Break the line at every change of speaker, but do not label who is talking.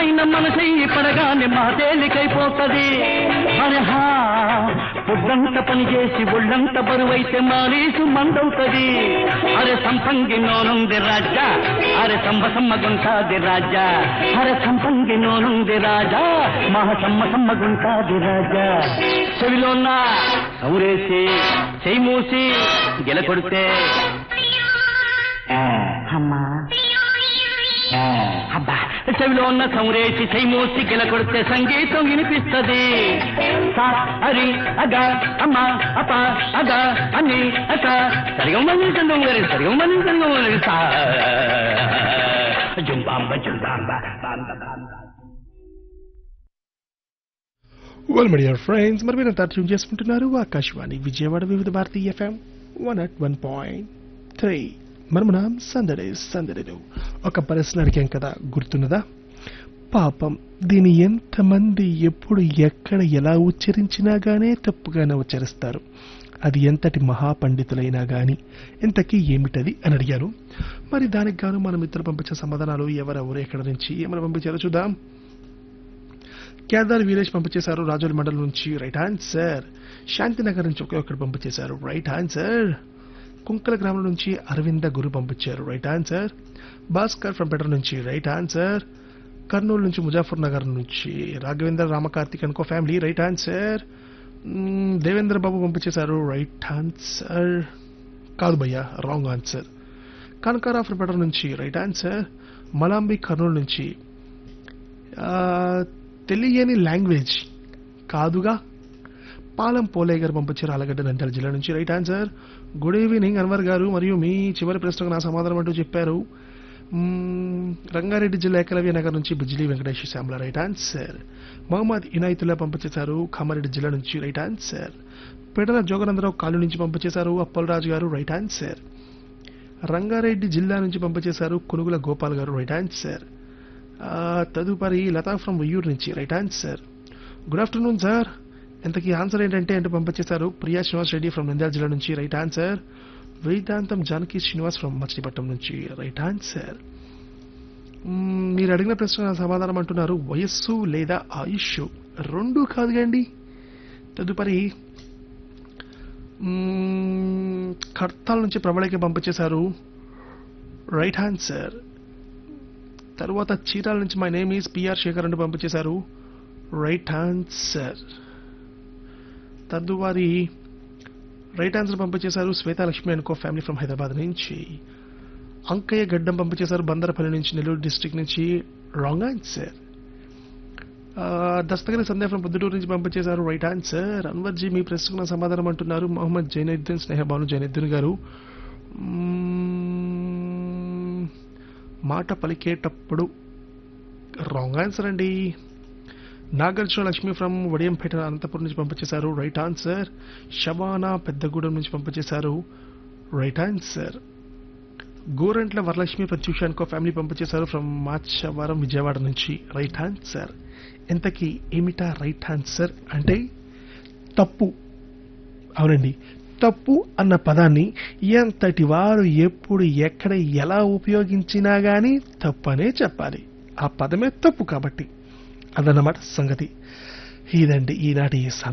పైన మనసయ్యి పడగానే మా తేలికైపోతది అరహా పొద్దంత పని చేసి ఒళ్ళంత బరువైతే మానేసు మందవుతది అరే సంపంగి నోనుంది రాజా అరే సంబ సమ్మగుంటాది రాజా అరే సంపంగి నోనుంది రాజా మహ సమ్మ సమ్మగుంటాది రాజా చెవిలోన సౌరేసి చెయ్యి మూసి గెల కొడితే అమ్మా అబ్బా చెవిలో ఉన్న సౌరేసి చెయ్యి మూసి గెల కొడితే సంగీతం వినిపిస్తది సా అరి అగ అమ్మ అప అగ అని అక సరిగా మళ్ళీ సంగం గారి సరిగా మళ్ళీ సంగం గారి సా జుంబాంబ జుంబాంబ బాంబ బాంబ
వెల్ మై డియర్ ఫ్రెండ్స్ మరి మీరు అంతా ట్యూన్ చేసుకుంటున్నారు Akashvani Vijayawada Vividh Bharati FM one at one point three మరి మనం సందడి సందడిలో ఒక ప్రశ్న అడిగాం కదా గుర్తున్నదా పాపం దీని ఎంతమంది ఎప్పుడు ఎక్కడ ఎలా ఉచ్చరించినా గానే తప్పుగానే ఉచ్చరిస్తారు అది ఎంతటి మహాపండితులైనా గాని ఇంతకీ ఏమిటది అని అడిగాను మరి దానికి గాను మనం ఇద్దరు పంపించే సమాధానాలు ఎవరెవరు ఎక్కడ నుంచి ఏమైనా పంపించారో చూద్దాం కేదార్ వీరేష్ పంపించేశారు రాజోలి మండలం నుంచి రైట్ ఆన్సర్ శాంతినగర్ నుంచి ఒకే ఒక్కడు పంపించేశారు రైట్ ఆన్సర్ కుంకల గ్రామం నుంచి అరవింద గురు పంపించారు రైట్ ఆన్సర్ భాస్కర్ ఫ్రం పెటర్ నుంచి రైట్ ఆన్సర్ కర్నూలు నుంచి ముజాఫర్ నగర్ నుంచి రాఘవేంద్ర రామకార్తిక్ అనుకో ఫ్యామిలీ రైట్ ఆన్సర్ మ్మ్, దేవేంద్ర బాబు పంపించేశారు రైట్ ఆన్సర్ కాదు భయ్యా రాంగ్ ఆన్సర్ కనకారా ఫ్రం పెటర్ నుంచి రైట్ ఆన్సర్ మలాంబి కర్నూలు నుంచి ఆ, తెలియని లాంగ్వేజ్ కాదుగా పాలెం పోలే గారు పంపించారు ఆలగడ్డ నంద్యాల జిల్లా నుంచి right answer good evening Anwar గారు మరియు మీ చివరి ప్రశ్నకు నా సమాధానం అంటూ చెప్పారు మ్మ్, రంగారెడ్డి జిల్లా ఏకలవ్య నగర్ నుంచి బిజ్లీ వెంకటేష్ శ్యామల రైట్ ఆన్సర్ మహమ్మద్ ఇనాయతుల్లా పంపించేశారు కామారెడ్డి జిల్లా నుంచి రైట్ ఆన్సర్ పెడల జోగనందరావు కాలు నుంచి పంపించేశారు అప్పలరాజు గారు రైట్ ఆన్సర్ రంగారెడ్డి జిల్లా నుంచి పంపించేశారు కొనుగుల గోపాల్ గారు రైట్ ఆన్సర్ ఆ, తదుపరి లతా ఫ్రమ్ ఉయ్యూరు నుంచి right answer good afternoon sir ఇంతకీ ఆన్సర్ ఏంటంటే అంటే పంపించేశారు ప్రియా శ్రీనివాస్ రెడ్డి ఫ్రమ్ నంద్యాల జిల్లా నుంచి రైట్ ఆన్సర్ వేదాంతం జానకి శ్రీనివాస్ ఫ్రమ్ మచిలీపట్నం నుంచి రైట్ ఆన్సర్ మ్మ్, మీరు అడిగిన ప్రశ్న సమాధానం అంటున్నారు వయస్సు లేదా ఆయుష్ రెండు కాదు కండి తదుపరి మ్మ్, కర్తాల నుంచి ప్రబళకి పంపించేశారు రైట్ ఆన్సర్ తర్వాత చీరాల నుంచి my name is PR Shekhar అని పంపించేశారు రైట్ ఆన్సర్ తదువారి రైట్ ఆన్సర్ పంపించేశారు శ్వేతాలక్ష్మి అనుకో ఫ్యామిలీ ఫ్రమ్ హైదరాబాద్ నుంచి అంకయ్య గడ్డం పంపించేశారు బందరపల్లి నుంచి నెల్లూరు డిస్ట్రిక్ట్ నుంచి రాంగ్ ఆన్సర్ దస్తగిరి సందేహం ఫ్రమ్ పొద్దుటూరు నుంచి పంపించేశారు రైట్ ఆన్సర్ అన్వర్జీ మీ ప్రశ్నకు సమాధానం అంటున్నారు మొహమ్మద్ జైనుద్దీన్ స్నేహబాను జైనుద్దీన్ గారు మ్మ్, మాట పలికేటప్పుడు రాంగ్ ఆన్సర్ అండి నాగార్జున లక్ష్మి ఫ్రమ్ వడియంపేట అనంతపురం నుంచి పంపించేశారు రైట్ ఆన్సర్ శబానా పెద్దగూడెం నుంచి పంపించేశారు రైట్ ఆన్సర్ గోరంట్ల వరలక్ష్మి ప్రత్యూషానికో ఫ్యామిలీ పంపించేశారు ఫ్రమ్ మాచవరం విజయవాడ నుంచి రైట్ ఆన్సర్ ఇంతకీ ఏమిటా రైట్ ఆన్సర్ అంటే తప్పు అవునండి తప్పు అన్న పదాన్ని ఎంతటి వారు ఎప్పుడు ఎక్కడ ఎలా ఉపయోగించినా గానీ తప్పనే చెప్పాలి ఆ పదమే తప్పు కాబట్టి అదన్నమాట సంగతి ఇదండి ఈనాటి